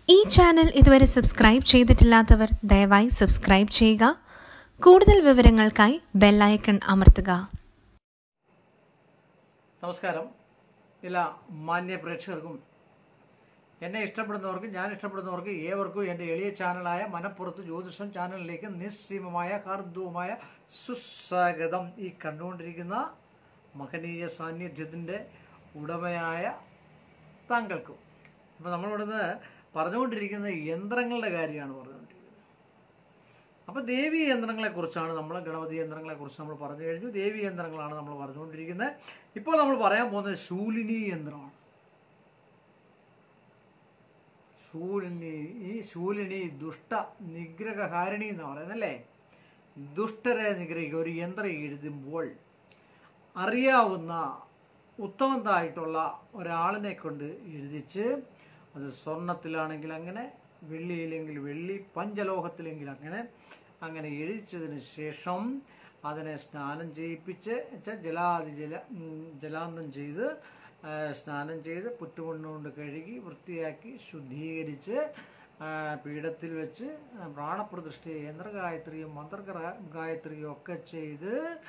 ഈ ചാനൽ ഇതുവരെ സബ്സ്ക്രൈബ് ചെയ്തിട്ടില്ലാത്തവർ ദയവായി സബ്സ്ക്രൈബ് ചെയ്യുക കൂടുതൽ വിവരങ്ങൾക്കായി ബെല്ലൈക്കൺ അമർത്തുക നമസ്കാരം എല്ലാ മാന്യ പ്രേക്ഷകർക്കും എന്നെ ഇഷ്ടപ്പെടുന്നവർക്കും ഞാൻ ഇഷ്ടപ്പെടുന്നവർക്കും ഏവർക്കും എൻ്റെ എളിയ ചാനലായ മനപ്പുറത്ത് ജ്യോതിഷം ചാനലിലേക്ക് നിസ്സീമമായ ഹാർദവുമായ സുസ്വാഗതം ഈ കണ്ടുകൊണ്ടിരിക്കുന്ന മഹനീയ സാന്നിധ്യത്തിൻ്റെ ഉടമയായ താങ്കൾക്കും അപ്പോൾ നമ്മളിവിടുന്ന് പറഞ്ഞുകൊണ്ടിരിക്കുന്ന യന്ത്രങ്ങളുടെ കാര്യമാണ് പറഞ്ഞുകൊണ്ടിരിക്കുന്നത് അപ്പോൾ ദേവി യന്ത്രങ്ങളെക്കുറിച്ചാണ് നമ്മൾ ഗണപതി യന്ത്രങ്ങളെക്കുറിച്ച് നമ്മൾ പറഞ്ഞു കഴിഞ്ഞു ദേവി യന്ത്രങ്ങളാണ് നമ്മൾ പറഞ്ഞുകൊണ്ടിരിക്കുന്നത് ഇപ്പോൾ നമ്മൾ പറയാൻ പോകുന്നത് ശൂലിനി യന്ത്രമാണ് ശൂലിനി ഈ ശൂലിനി ദുഷ്ട നിഗ്രഹകാരിണി എന്ന് പറയുന്നല്ലേ ദുഷ്ടരെ നിഗ്രഹിക്കുക ഒരു യന്ത്രം എഴുതുമ്പോൾ അറിയാവുന്ന ഉത്തമതായിട്ടുള്ള ഒരാളിനെ കൊണ്ട് എഴുതിച്ച് അത് സ്വർണത്തിലാണെങ്കിൽ അങ്ങനെ വെള്ളിയില്ലെങ്കിൽ വെള്ളി പഞ്ചലോഹത്തിലെങ്കിൽ അങ്ങനെ അങ്ങനെ എഴുതിച്ചതിന് ശേഷം അതിനെ സ്നാനം ചെയ്യിപ്പിച്ച് വെച്ചാൽ ജലാതി ജല ഉം, ജലാന്തം ചെയ്ത് ആ, സ്നാനം ചെയ്ത് പുറ്റുമണ്ണുകൊണ്ട് കഴുകി വൃത്തിയാക്കി ശുദ്ധീകരിച്ച് ആ, പീഠത്തിൽ വെച്ച് പ്രാണപ്രതിഷ്ഠ യന്ത്രഗായത്രിയും മന്ത്ര ഗായത്രിയും ഒക്കെ ചെയ്ത്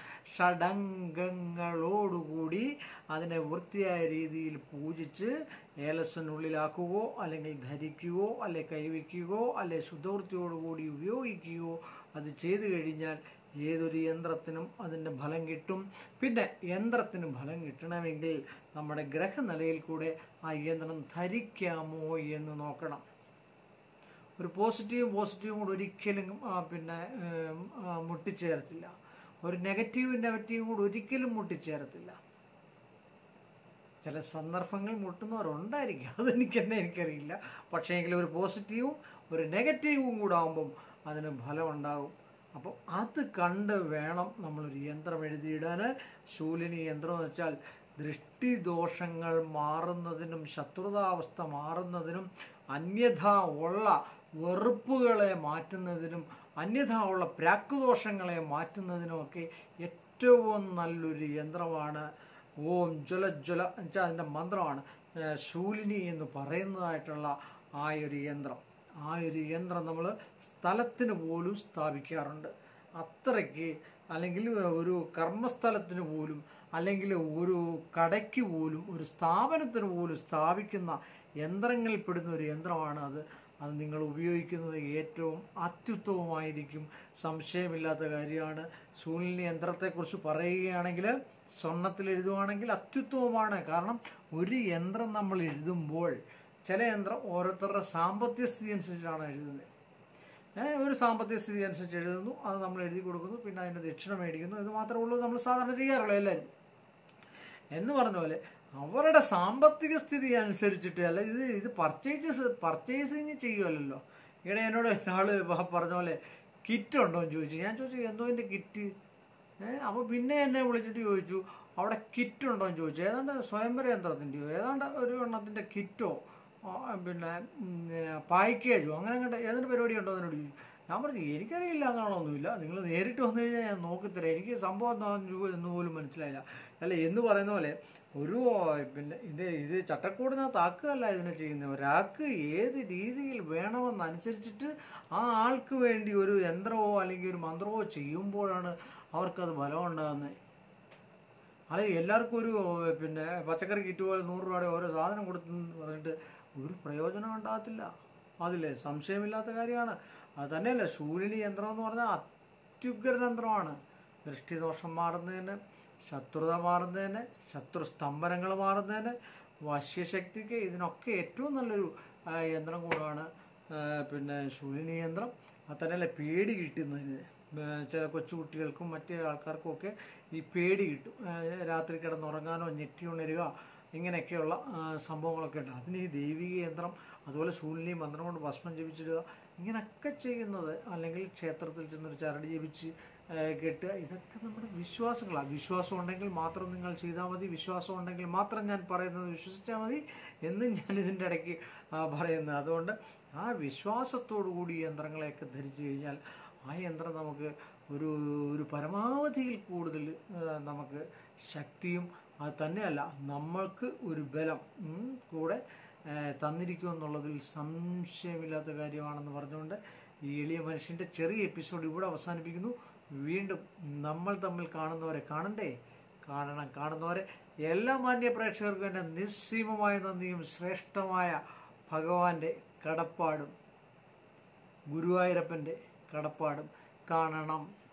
ഷഡംഗങ്ങളോടുകൂടി അതിനെ വൃത്തിയായ രീതിയിൽ പൂജിച്ച് ഏലസിനുള്ളിലാക്കുകയോ അല്ലെങ്കിൽ ധരിക്കുകയോ അല്ലെ കൈവയ്ക്കുകയോ അല്ലെ ശുദ്ധവൃത്തിയോടുകൂടി ഉപയോഗിക്കുകയോ അത് ചെയ്തു കഴിഞ്ഞാൽ ഏതൊരു യന്ത്രത്തിനും അതിൻ്റെ ഫലം കിട്ടും പിന്നെ യന്ത്രത്തിന് ഫലം കിട്ടണമെങ്കിൽ നമ്മുടെ ഗ്രഹനിലയിൽ കൂടെ ആ യന്ത്രം ധരിക്കാമോ എന്ന് നോക്കണം ഒരു പോസിറ്റീവും പോസിറ്റീവും കൂടെ ഒരിക്കലും ആ, പിന്നെ ഉം, ആ, മുട്ടിച്ചേരത്തില്ല ഒരു നെഗറ്റീവും നെഗറ്റീവും കൂടെ ഒരിക്കലും മുട്ടിച്ചേരത്തില്ല ചില സന്ദർഭങ്ങൾ മുട്ടുന്നവരുണ്ടായിരിക്കും അതെനിക്ക് തന്നെ എനിക്കറിയില്ല പക്ഷേ എങ്കിലും ഒരു പോസിറ്റീവും ഒരു നെഗറ്റീവും കൂടെ ആകുമ്പം അതിന് ഫലമുണ്ടാകും അപ്പോൾ അത് കണ്ട് വേണം നമ്മളൊരു യന്ത്രം എഴുതിയിടാൻ ശൂലിനി യന്ത്രം എന്ന് വെച്ചാൽ ദൃഷ്ടിദോഷങ്ങൾ മാറുന്നതിനും ശത്രുതാവസ്ഥ മാറുന്നതിനും അന്യഥ ഉള്ള വെറുപ്പുകളെ മാറ്റുന്നതിനും അന്യഥ ഉള്ള പ്രാക്കുദോഷങ്ങളെ മാറ്റുന്നതിനുമൊക്കെ ഏറ്റവും നല്ലൊരു യന്ത്രമാണ് ഓം ജ്വല ജ്വല എന്നുവെച്ചാൽ അതിൻ്റെ മന്ത്രമാണ് ഏഹ് ശൂലിനി എന്ന് പറയുന്നതായിട്ടുള്ള ആ ഒരു യന്ത്രം ആ ഒരു യന്ത്രം നമ്മൾ സ്ഥലത്തിന് പോലും സ്ഥാപിക്കാറുണ്ട് അത്രയ്ക്ക് അല്ലെങ്കിൽ ഒരു കർമ്മസ്ഥലത്തിന് പോലും അല്ലെങ്കിൽ ഒരു കടയ്ക്ക് പോലും ഒരു സ്ഥാപനത്തിന് പോലും സ്ഥാപിക്കുന്ന യന്ത്രങ്ങളിൽ പെടുന്ന ഒരു യന്ത്രമാണ് അത് അത് നിങ്ങൾ ഉപയോഗിക്കുന്നത് ഏറ്റവും അത്യുത്തമമായിരിക്കും സംശയമില്ലാത്ത കാര്യമാണ് ശൂലിനി യന്ത്രത്തെക്കുറിച്ച് പറയുകയാണെങ്കിൽ സ്വർണത്തിൽ എഴുതുവാണെങ്കിൽ അത്യുത്തമമാണ് കാരണം ഒരു യന്ത്രം നമ്മൾ എഴുതുമ്പോൾ ചില യന്ത്രം ഓരോരുത്തരുടെ സാമ്പത്തിക സ്ഥിതി അനുസരിച്ചാണ് എഴുതുന്നത് ഏഹ് ഒരു സാമ്പത്തിക സ്ഥിതി അനുസരിച്ച് എഴുതുന്നു അത് നമ്മൾ എഴുതി കൊടുക്കുന്നു പിന്നെ അതിൻ്റെ ദക്ഷിണ മേടിക്കുന്നു ഇത് മാത്രമേ ഉള്ളൂ നമ്മൾ സാധാരണ ചെയ്യാറുള്ളൂ എല്ലാവരും എന്ന് പറഞ്ഞ പോലെ അവരുടെ സാമ്പത്തിക സ്ഥിതി അനുസരിച്ചിട്ട് അല്ല ഇത് ഇത് പർച്ചേസ് പർച്ചേസിങ് ചെയ്യുമല്ലോ ഇവിടെ എന്നോട് ഒരാൾ പറഞ്ഞ പോലെ കിറ്റ് ഉണ്ടോ എന്ന് ചോദിച്ചു ഞാൻ ചോദിച്ചു എന്തോ എൻ്റെ കിറ്റ് ഏഹ് അപ്പോൾ പിന്നെ എന്നെ വിളിച്ചിട്ട് ചോദിച്ചു അവിടെ കിറ്റ് ഉണ്ടോ എന്ന് ചോദിച്ചു ഏതാണ്ട് സ്വയംവര യന്ത്രത്തിൻ്റെയോ ഏതാണ്ട് ഒരു എണ്ണത്തിൻ്റെ കിറ്റോ ആ, പിന്നെ പാക്കേജോ അങ്ങനെ അങ്ങോട്ട് ഏതാണ്ട് പരിപാടി ഉണ്ടോ എന്നോട് ചോദിച്ചു ഞാൻ പറഞ്ഞു എനിക്കറിയില്ല എന്നാണൊന്നുമില്ല നിങ്ങൾ നേരിട്ട് വന്നു കഴിഞ്ഞാൽ ഞാൻ നോക്കിത്തരാം എനിക്ക് സംഭവം എന്താണെന്ന് ചോ- എന്ന് പോലും മനസ്സിലായില്ല അല്ല എന്ന് പറയുന്ന പോലെ ഒരു പിന്നെ ഇത് ഇത് ചട്ടക്കൂടിനകത്ത് ആക്കുകയല്ല ഇതിനെ ചെയ്യുന്നത് ഒരാൾക്ക് ഏത് രീതിയിൽ വേണമെന്നനുസരിച്ചിട്ട് ആ ആൾക്ക് വേണ്ടി ഒരു യന്ത്രമോ അല്ലെങ്കിൽ ഒരു മന്ത്രമോ ചെയ്യുമ്പോഴാണ് അവർക്കത് ഫലം ഉണ്ടാകുന്നത് അത് എല്ലാവർക്കും ഒരു പിന്നെ പച്ചക്കറി കിറ്റ് പോലെ നൂറ് രൂപയുടെ ഓരോ സാധനം കൊടുത്തെന്ന് പറഞ്ഞിട്ട് ഒരു പ്രയോജനം ഉണ്ടാകത്തില്ല അതില്ലേ സംശയമില്ലാത്ത കാര്യമാണ് അത് തന്നെയല്ല ശൂലിനി യന്ത്രം എന്ന് പറഞ്ഞാൽ അത്യുഗ്ര യന്ത്രമാണ് ദൃഷ്ടിദോഷം മാറുന്നതിന് ശത്രുത മാറുന്നതിന് ശത്രു സ്തംഭനങ്ങൾ മാറുന്നതിന് വശ്യശക്തിക്ക് ഇതിനൊക്കെ ഏറ്റവും നല്ലൊരു ആ, യന്ത്രം കൂടാണ് ആ, പിന്നെ ശൂലിനി യന്ത്രം അത് തന്നെയല്ല പേടി കിട്ടുന്നതിന് ഏഹ് ചില കൊച്ചുകുട്ടികൾക്കും മറ്റ് ആൾക്കാർക്കും ഒക്കെ ഈ പേടി കിട്ടും ഏഹ് രാത്രി കിടന്നുറങ്ങാനോ ഞെട്ടി ഉണരുക ഇങ്ങനെയൊക്കെയുള്ള ആ, സംഭവങ്ങളൊക്കെ ഉണ്ട് അതിന് ഈ ദൈവിക യന്ത്രം അതുപോലെ ശൂലിനി മന്ത്രം കൊണ്ട് ഭസ്മം ജപിച്ചിടുക ഇങ്ങനെയൊക്കെ ചെയ്യുന്നത് അല്ലെങ്കിൽ ക്ഷേത്രത്തിൽ ചെന്നൊരു ചരട് ജപിച്ച് ഏഹ് കെട്ടുക ഇതൊക്കെ നമ്മുടെ വിശ്വാസങ്ങളാണ് വിശ്വാസം ഉണ്ടെങ്കിൽ മാത്രം നിങ്ങൾ ചെയ്താൽ മതി വിശ്വാസം ഉണ്ടെങ്കിൽ മാത്രം ഞാൻ പറയുന്നത് വിശ്വസിച്ചാൽ മതി എന്നും ഞാൻ ഇതിൻ്റെ ഇടയ്ക്ക് ആ, പറയുന്നത് അതുകൊണ്ട് ആ വിശ്വാസത്തോടു കൂടി ഈ യന്ത്രങ്ങളെയൊക്കെ ധരിച്ചു കഴിഞ്ഞാൽ ആ യന്ത്രം നമുക്ക് ഒരു ഒരു പരമാവധിയിൽ കൂടുതൽ ആ, നമുക്ക് ശക്തിയും അത് തന്നെയല്ല നമ്മൾക്ക് ഒരു ബലം ഉം, കൂടെ ഏഹ്, തന്നിരിക്കും എന്നുള്ളതിൽ സംശയമില്ലാത്ത കാര്യമാണെന്ന് പറഞ്ഞുകൊണ്ട് ഈ എളിയ മനുഷ്യൻ്റെ ചെറിയ എപ്പിസോഡ് ഇവിടെ അവസാനിപ്പിക്കുന്നു വീണ്ടും നമ്മൾ തമ്മിൽ കാണുന്നവരെ കാണണ്ടേ കാണണം കാണുന്നവരെ എല്ലാ മാന്യ പ്രേക്ഷകർക്കും എൻ്റെ നിസ്സീമമായ നന്ദിയും ശ്രേഷ്ഠമായ ഭഗവാന്റെ കടപ്പാടും ഗുരുവായൂരപ്പൻ്റെ കടപ്പാടും കാണണം